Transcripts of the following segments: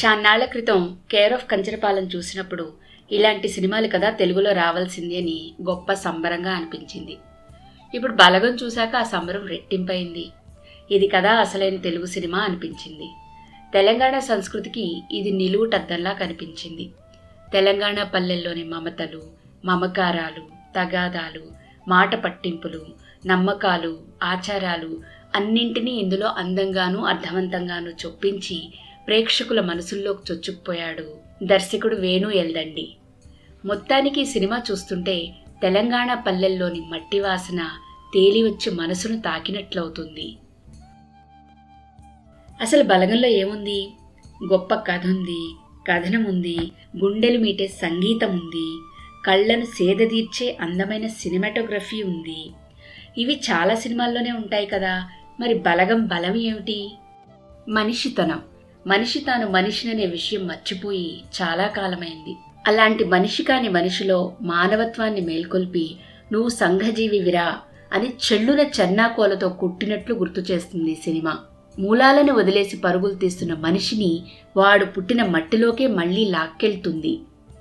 చాన్నాళ్ల క్రితం care of Kancharapalem చూసినప్పుడు ఇలాంటి సినిమాలు కదా తెలుగులో రావాల్సింది అని గొప్ప సంబరంగా అనిపించింది ఇప్పుడు బలగం చూశాక ఆ సంబరం రెట్టింపైంది ఇది కదా అసలైన తెలుగు సినిమా అనిపించింది తెలంగాణ సంస్కృతికి ఇది నిలువుటద్దంలా కనిపించింది తెలంగాణ పల్లెల్లోని మమతలు మమకారాలు తగాదాలు మాట పట్టింపులు నమ్మకాలు ఆచారాలు అన్నింటినీ ఇందులో అందంగానూ అర్థవంతంగానూ చొప్పించి ప్రేక్షకుల మనసుల్లోకి చొచ్చుకుపోయాడు దర్శకుడు వేణు ఎల్దండి మొత్తానికి ఈ సినిమా చూస్తుంటే తెలంగాణ పల్లెల్లోని మట్టి వాసన తేలివచ్చి మనసును తాకినట్లవుతుంది అసలు బలగంలో ఏముంది గొప్ప కథ ఉంది కథనం ఉంది గుండెలు మీటే సంగీతం ఉంది కళ్ళను సేదతీర్చే అందమైన సినిమాటోగ్రఫీ ఉంది ఇవి చాలా సినిమాల్లోనే ఉంటాయి కదా మరి బలగం బలం ఏమిటి మనిషితనం మనిషి తాను మనిషిననే విషయం మర్చిపోయి చాలా కాలమైంది అలాంటి మనిషి కాని మనిషిలో మానవత్వాన్ని మేల్కొల్పి నువ్వు సంఘజీవివిరా అని చెల్లున చెన్నాకోలతో కుట్టినట్లు గుర్తు చేస్తుంది ఈ సినిమా మూలాలను వదిలేసి పరుగులు తీస్తున్న మనిషిని వాడు పుట్టిన మట్టిలోకే మళ్లీ లాక్కెళ్తుంది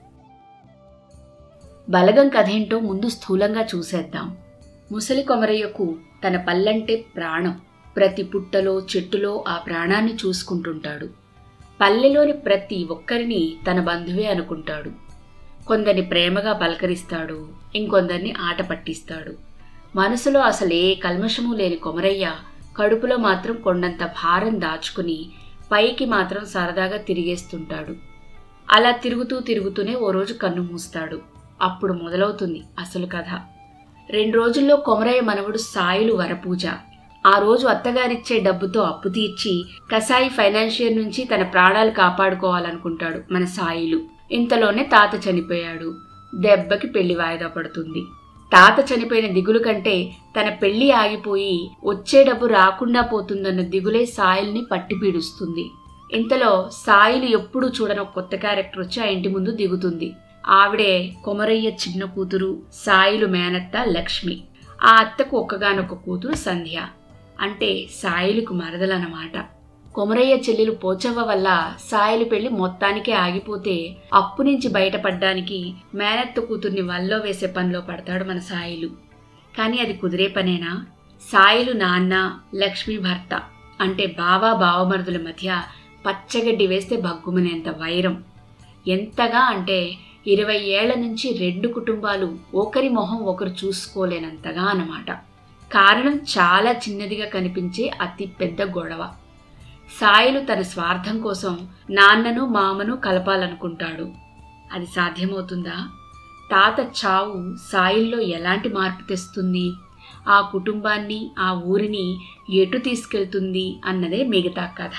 బలగం కథేంటో ముందు స్థూలంగా చూసేద్దాం ముసలి కొమరయ్యకు తన పల్లంటే ప్రాణం ప్రతి పుట్టలో చెట్టులో ఆ ప్రాణాన్ని చూసుకుంటుంటాడు పల్లెలోని ప్రతి ఒక్కరిని తన బంధువే అనుకుంటాడు కొందరిని ప్రేమగా పలకరిస్తాడు ఇంకొందరిని ఆట పట్టిస్తాడు మనసులో అసలు ఏ కల్మషము లేని కొమరయ్య కడుపులో మాత్రం కొండంత భారం దాచుకుని పైకి మాత్రం సరదాగా తిరిగేస్తుంటాడు అలా తిరుగుతూ తిరుగుతూనే ఓ రోజు కన్ను మూస్తాడు అప్పుడు మొదలవుతుంది అసలు కథ రెండు రోజుల్లో కొమరయ్య మనవడు సాయిలు వరపూజ ఆ రోజు అత్తగారిచ్చే డబ్బుతో అప్పు తీర్చి కసాయి ఫైనాన్షియర్ నుంచి తన ప్రాణాలు కాపాడుకోవాలనుకుంటాడు మన సాయిలు ఇంతలోనే తాత చనిపోయాడు దెబ్బకి పెళ్లి వాయిదా పడుతుంది తాత చనిపోయిన దిగులు కంటే తన పెళ్లి ఆగిపోయి వచ్చే డబ్బు రాకుండా పోతుందన్న దిగులే సాయిల్ని పట్టి పీడుస్తుంది ఇంతలో సాయిలు ఎప్పుడూ చూడని ఒక కొత్త క్యారెక్టర్ వచ్చి ఆ ఇంటి ముందు దిగుతుంది ఆవిడే కొమరయ్య చిన్న కూతురు సాయిలు మేనత్త లక్ష్మి ఆ అత్తకు ఒక్కగానొక్క కూతురు సంధ్య అంటే సాయిలుకు మరదలన్నమాట కొమరయ్య చెల్లెలు పోచవ్వ వల్ల సాయిలు పెళ్లి మొత్తానికే ఆగిపోతే అప్పు నుంచి బయటపడ్డానికి మేనత్త కూతుర్ని వల్లో వేసే పనిలో పడతాడు మన సాయిలు కానీ అది కుదిరే పనేనా సాయిలు నాన్న లక్ష్మి భర్త అంటే బావా బావమరుదుల మధ్య పచ్చగడ్డి వేస్తే భగ్గుమనేంత వైరం ఎంతగా అంటే ఇరవై ఏళ్ల నుంచి రెండు కుటుంబాలు ఒకరి మొహం ఒకరు చూసుకోలేనంతగా అన్నమాట కారణం చాలా చిన్నదిగా కనిపించే అతి పెద్ద గొడవ సాయిలు తన స్వార్థం కోసం నాన్నను మామను కలపాలనుకుంటాడు అది సాధ్యమవుతుందా తాత చావు సాయిల్లో ఎలాంటి మార్పు తెస్తుంది ఆ కుటుంబాన్ని ఆ ఊరిని ఎటు తీసుకెళ్తుంది అన్నదే మిగతా కథ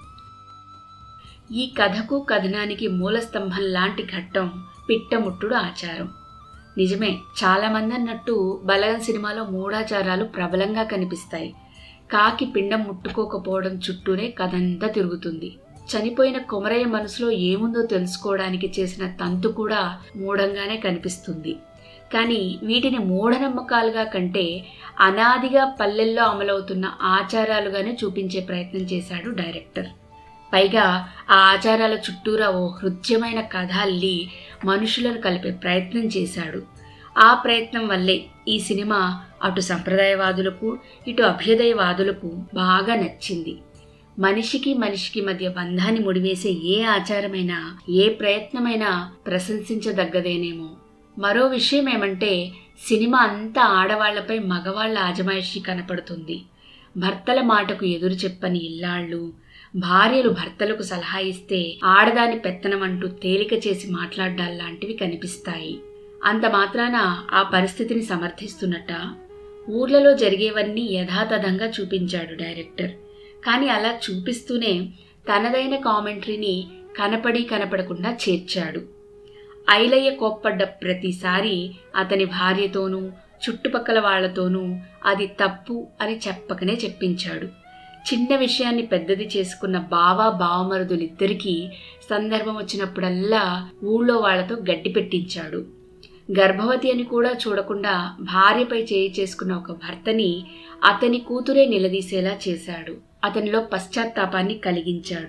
ఈ కథకు కథనానికి మూలస్తంభం లాంటి ఘట్టం పిట్టముట్టుడు ఆచారం నిజమే చాలామంది అన్నట్టు బలగం సినిమాలో మూఢాచారాలు ప్రబలంగా కనిపిస్తాయి కాకి పిండం ముట్టుకోకపోవడం చుట్టూనే కథంతా తిరుగుతుంది చనిపోయిన కొమరయ్య మనసులో ఏముందో తెలుసుకోవడానికి చేసిన తంతు కూడా మూఢంగానే కనిపిస్తుంది కానీ వీటిని మూఢనమ్మకాలుగా కంటే అనాదిగా పల్లెల్లో అమలవుతున్న ఆచారాలుగానే చూపించే ప్రయత్నం చేశాడు డైరెక్టర్ పైగా ఆ ఆచారాల చుట్టూరా ఓ హృద్యమైన కథ అల్లి మనుషులను కలిపే ప్రయత్నం చేశాడు ఆ ప్రయత్నం వల్లే ఈ సినిమా అటు సంప్రదాయవాదులకు ఇటు అభ్యుదయవాదులకు బాగా నచ్చింది మనిషికి మనిషికి మధ్య బంధాన్ని ముడివేసే ఏ ఆచారమైనా ఏ ప్రయత్నమైనా ప్రశంసించదగ్గదేనేమో మరో విషయం ఏమంటే సినిమా అంతా ఆడవాళ్లపై మగవాళ్ల ఆజమాయిషి కనపడుతుంది భర్తల మాటకు ఎదురు చెప్పని ఇల్లాళ్ళు భార్యలు భర్తలకు సలహా ఇస్తే ఆడదాని పెత్తనమంటూ తేలిక చేసి మాట్లాడ్డాల్లాంటివి కనిపిస్తాయి అంత మాత్రాన ఆ పరిస్థితిని సమర్థిస్తున్నట్ట ఊర్లలో జరిగేవన్నీ యథాతథంగా చూపించాడు డైరెక్టర్ కానీ అలా చూపిస్తూనే తనదైన కామెంటరీని కనపడి కనపడకుండా చేర్చాడు ఐలయ్య కోప్పడ్డ ప్రతిసారి అతని భార్యతోనూ చుట్టుపక్కల వాళ్లతోనూ అది తప్పు అని చెప్పకనే చెప్పించాడు చిన్న విషయాన్ని పెద్దది చేసుకున్న బావా బావమరుదులిద్దరికీ సందర్భం వచ్చినప్పుడల్లా ఊళ్ళో వాళ్లతో గడ్డి పెట్టించాడు గర్భవతి అని కూడా చూడకుండా భార్యపై చేయి చేసుకున్న ఒక భర్తని అతని కూతురే నిలదీసేలా చేశాడు అతనిలో పశ్చాత్తాపాన్ని కలిగించాడు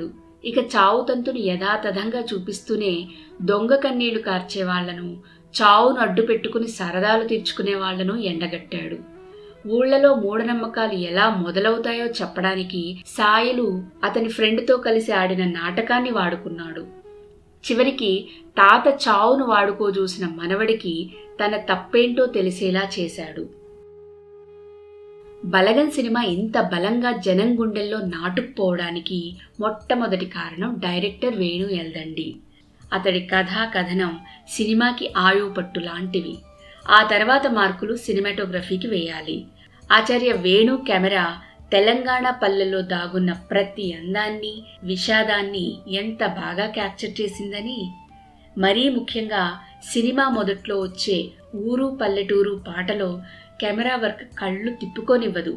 ఇక చావు తంతుని యథాతథంగా చూపిస్తూనే దొంగ కన్నీళ్లు కార్చే వాళ్లను చావును అడ్డు పెట్టుకుని సరదాలు తీర్చుకునే వాళ్లను ఎండగట్టాడు ఊళ్లలో మూఢనమ్మకాలు ఎలా మొదలవుతాయో చెప్పడానికి సాయిలు అతని ఫ్రెండ్తో కలిసి ఆడిన నాటకాన్ని వాడుకున్నాడు చివరికి తాత చావును వాడుకో చూసిన మనవడికి తన తప్పేంటో తెలిసేలా చేశాడు బలగన్ సినిమా ఇంత బలంగా జనం గుండెల్లో నాటుకుపోవడానికి మొట్టమొదటి కారణం డైరెక్టర్ వేణు ఎల్దండి అతడి కథా కథనం సినిమాకి ఆయువు పట్టు లాంటివి ఆ తర్వాత మార్కులు సినిమాటోగ్రఫీకి వేయాలి ఆచార్య వేణు కెమెరా తెలంగాణ పల్లెల్లో దాగున్న ప్రతి అందాన్ని విషాదాన్ని ఎంత బాగా క్యాప్చర్ చేసిందని మరీ ముఖ్యంగా సినిమా మొదట్లో వచ్చే ఊరు పల్లెటూరు పాటలో కెమెరా వర్క్ కళ్ళు తిప్పుకోనివ్వదు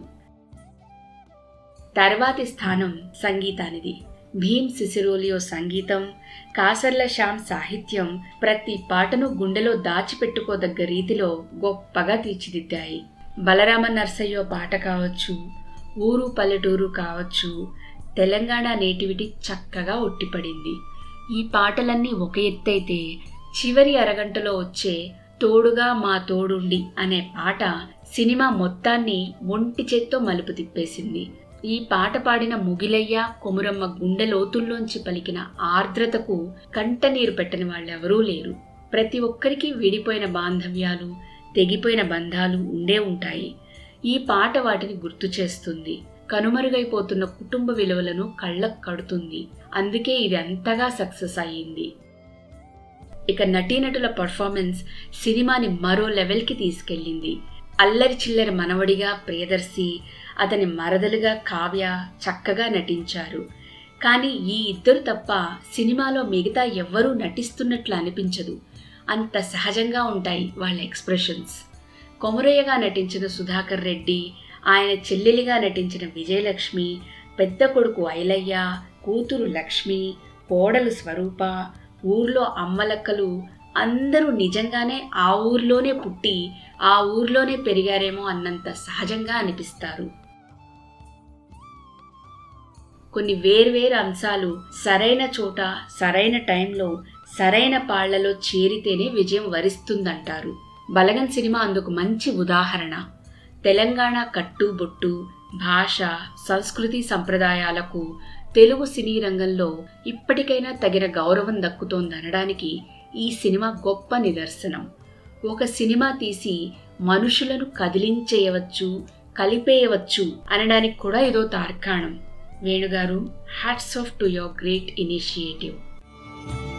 తర్వాతి స్థానం సంగీతానిది భీమ్ సిసిరోలియో సంగీతం కాసర్ల శ్యామ్ సాహిత్యం ప్రతి పాటను గుండెలో దాచిపెట్టుకోదగ్గ రీతిలో గొప్పగా తీర్చిదిద్దాయి బలరామ నర్సయ్యో పాట కావచ్చు ఊరు పల్లెటూరు కావచ్చు తెలంగాణ నేటివిటీ చక్కగా ఒట్టిపడింది ఈ పాటలన్నీ ఒక ఎత్తైతే చివరి అరగంటలో వచ్చే తోడుగా మా తోడుండి అనే పాట సినిమా మొత్తాన్ని ఒంటి చేత్తో మలుపు తిప్పేసింది ఈ పాట పాడిన ముగిలయ్య కొమురమ్మ గుండె లోతుల్లోంచి పలికిన ఆర్ద్రతకు కంటనీరు పెట్టని వాళ్ళెవరూ లేరు ప్రతి ఒక్కరికి విడిపోయిన బాంధవ్యాలు తెగిపోయిన బంధాలు ఉండే ఉంటాయి ఈ పాట వాటిని గుర్తు చేస్తుంది కనుమరుగైపోతున్న కుటుంబ విలువలను కళ్ళకు కడుతుంది అందుకే ఇది అంతగా సక్సెస్ అయ్యింది ఇక నటీనటుల పర్ఫార్మెన్స్ సినిమాని మరో లెవెల్కి తీసుకెళ్ళింది అల్లరి చిల్లరి మనవడిగా ప్రియదర్శి అతని మరదలుగా కావ్య చక్కగా నటించారు కానీ ఈ ఇద్దరు తప్ప సినిమాలో మిగతా ఎవ్వరూ నటిస్తున్నట్లు అనిపించదు అంత సహజంగా ఉంటాయి వాళ్ళ ఎక్స్ప్రెషన్స్ కొమరయ్యగా నటించిన సుధాకర్ రెడ్డి ఆయన చెల్లెలిగా నటించిన విజయలక్ష్మి పెద్ద కొడుకు ఐలయ్య కూతురు లక్ష్మి కోడలు స్వరూప ఊర్లో అమ్మలక్కలు అందరూ నిజంగానే ఆ ఊర్లోనే పుట్టి ఆ ఊర్లోనే పెరిగారేమో అన్నంత సహజంగా అనిపిస్తారు కొన్ని వేర్వేరు అంశాలు సరైన చోట సరైన టైంలో సరైన పాళ్లలో చేరితేనే విజయం వరిస్తుందంటారు బలగన్ సినిమా అందుకు మంచి ఉదాహరణ తెలంగాణ కట్టుబొట్టు భాష సంస్కృతి సంప్రదాయాలకు తెలుగు సినీ రంగంలో ఇప్పటికైనా తగిన గౌరవం దక్కుతోందనడానికి ఈ సినిమా గొప్ప నిదర్శనం ఒక సినిమా తీసి మనుషులను కదిలించేయవచ్చు కలిపేయవచ్చు అనడానికి కూడా ఇదో తార్కాణం వేణుగారు hats off to your great initiative